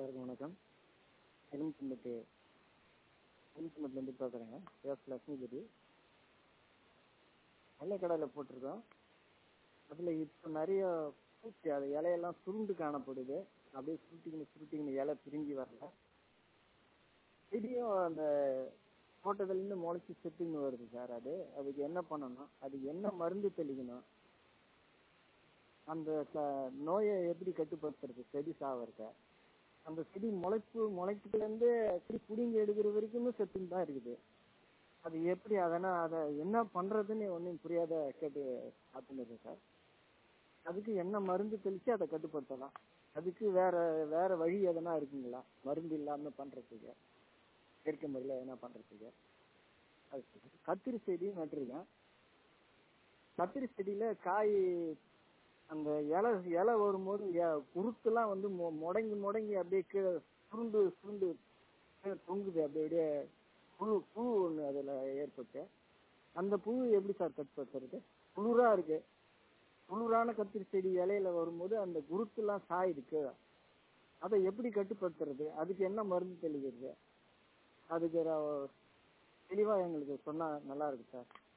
எல்லாருக்கும் வணக்கம் எலும்பும்பட்டு எலும்பும்பட்டுலேருந்து பேசுகிறேங்க எஸ் லட்சுமிபதி வெள்ளைக்கடலை போட்டிருக்கோம் அதில் இப்போ நிறைய பூச்சி அது இலையெல்லாம் சுருண்டு காணப்படுது அப்படியே சுருட்டிக்கின்னு சுருட்டிக்கின்னு இலை பிரிஞ்சு வரல செடியும் அந்த தோட்டத்துலேருந்து முளைச்சி செத்துன்னு வருது சார் அது அதுக்கு என்ன பண்ணணும் அதுக்கு என்ன மருந்து தெளிக்கணும் அந்த ச- நோயை எப்படி கட்டுப்படுத்துறது செடி சாவறத அந்த செடி முளைப்பு முளைக்கிறதுலேருந்து செடி பிடுங்கி எடுக்கிற வரைக்குமே செத்துன்னு தான் இருக்குது அது எப்படி அதனா அதை என்ன பண்றதுன்னு ஒன்றும் புரியாத கேட்டு பார்த்துன்னு சார் அதுக்கு என்ன மருந்து தெளிச்சு அதை கட்டுப்படுத்தலாம் அதுக்கு வேற வேற வழி எதனா இருக்குங்களா மருந்து இல்லாம பண்றதுக்கு இயற்கை முறையில் எதனா பண்றதுக்கு அது சரி. கத்திரி செடி நட்டுருக்கேன் கத்திரி செடியில காய் அந்த இலை இலை வரும்போது எ- குருத்துலாம் வந்து மொ- முடங்கி முடங்கி அப்படியே கீழே சுருண்டு சுருண்டு கீழே தொங்குது அப்படியே அப்படியே புழு புழு ஒன்று அதில் ஏற்பட்டு அந்த புழு எப்படி சார் கட்டுப்படுத்துறது குளிரா இருக்கு குளிரான கத்திரி செடி இலையில வரும்போது அந்த குருத்துலாம் சாயுது கீழே அதை எப்படி கட்டுப்படுத்துறது அதுக்கு என்ன மருந்து தெளிக்கிறது அதுக்கு தெளிவாக எங்களுக்கு சொன்னா நல்லா இருக்கு சார்